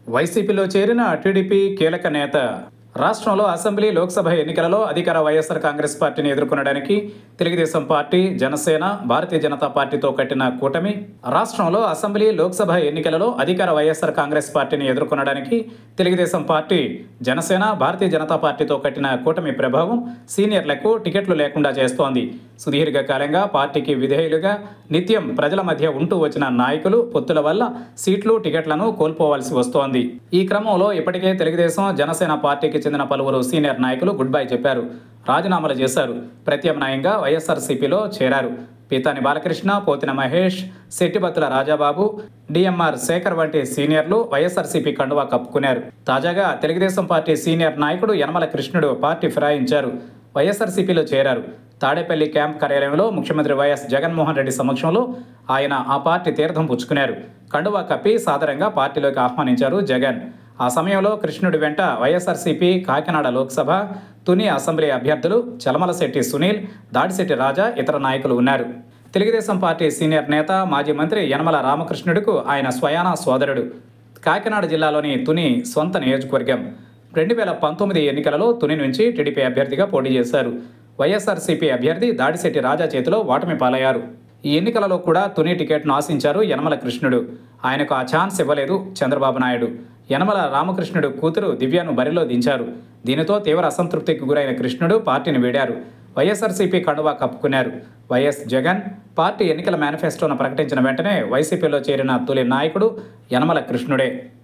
వైసీపీలో చేరిన టీడీపీ కీలక నేత రాష్ట్రంలో అసెంబ్లీ లోక్సభ ఎన్నికలలో అధికార వైఎస్ఆర్ కాంగ్రెస్ పార్టీని ఎదుర్కొనడానికి తెలుగుదేశం పార్టీ జనసేన భారతీయ జనతా పార్టీతో కట్టిన కూటమి రాష్ట్రంలో అసెంబ్లీ లోక్సభ ఎన్నికలలో అధికార వైఎస్ఆర్ కాంగ్రెస్ పార్టీని ఎదుర్కొనడానికి తెలుగుదేశం పార్టీ జనసేన భారతీయ జనతా పార్టీతో కట్టిన కూటమి ప్రభావం సీనియర్లకు టికెట్లు లేకుండా చేస్తోంది సుదీర్ఘ కాలంగా పార్టీకి విధేయులుగా నిత్యం ప్రజల మధ్య ఉంటూ వచ్చిన నాయకులు పొత్తుల వల్ల సీట్లు టికెట్లను కోల్పోవాల్సి వస్తోంది ఈ క్రమంలో ఇప్పటికే తెలుగుదేశం జనసేన పార్టీకి చెందిన పలువురు సీనియర్ నాయకులు గుడ్ బై చెప్పారు రాజీనామాలు చేశారు ప్రత్యామ్నాయంగా వైఎస్ఆర్సీపీలో చేరారు పీతాని బాలకృష్ణ పోతిన మహేష్ శెట్టిబత్తుల రాజాబాబు డిఎంఆర్ శేఖర్ వంటి సీనియర్లు వైఎస్ఆర్సీపీ కండువా కప్పుకున్నారు తాజాగా తెలుగుదేశం పార్టీ సీనియర్ నాయకుడు యనమల కృష్ణుడు పార్టీ ఫిరాయించారు వైఎస్ఆర్సీపీలో చేరారు తాడేపల్లి క్యాంప్ కార్యాలయంలో ముఖ్యమంత్రి వైఎస్ జగన్మోహన్ రెడ్డి సమక్షంలో ఆయన ఆ పార్టీ తీర్థం పుచ్చుకున్నారు కండువా కప్పి సాదరంగా పార్టీలోకి ఆహ్వానించారు జగన్ ఆ సమయంలో కృష్ణుడి వెంట వైఎస్ఆర్సీపీ కాకినాడ లోక్సభ తుని అసెంబ్లీ అభ్యర్థులు చలమలశెట్టి సునీల్ దాడిశెట్టి రాజా ఇతర నాయకులు ఉన్నారు తెలుగుదేశం పార్టీ సీనియర్ నేత మాజీ మంత్రి యనమల రామకృష్ణుడికు ఆయన స్వయానా సోదరుడు కాకినాడ జిల్లాలోని తుని సొంత నియోజకవర్గం రెండు వేల పంతొమ్మిది ఎన్నికలలో తుని నుంచి టీడీపీ అభ్యర్థిగా పోటీ చేశారు వైఎస్ఆర్సీపీ అభ్యర్థి దాడిశెట్టి రాజా చేతిలో ఓటమి పాలయ్యారు ఈ ఎన్నికలలో కూడా తుని టికెట్ను ఆశించారు యనమల కృష్ణుడు ఆయనకు ఆ ఛాన్స్ ఇవ్వలేదు చంద్రబాబు నాయుడు యనమల రామకృష్ణుడు కూతురు దివ్యను బరిలో దించారు దీనితో తీవ్ర అసంతృప్తికి గురైన కృష్ణుడు పార్టీని వీడారు వైఎస్ఆర్సీపీ కండువా కప్పుకున్నారు వైఎస్ జగన్ పార్టీ ఎన్నికల మేనిఫెస్టోను ప్రకటించిన వెంటనే వైసీపీలో చేరిన తొలి నాయకుడు యనమల కృష్ణుడే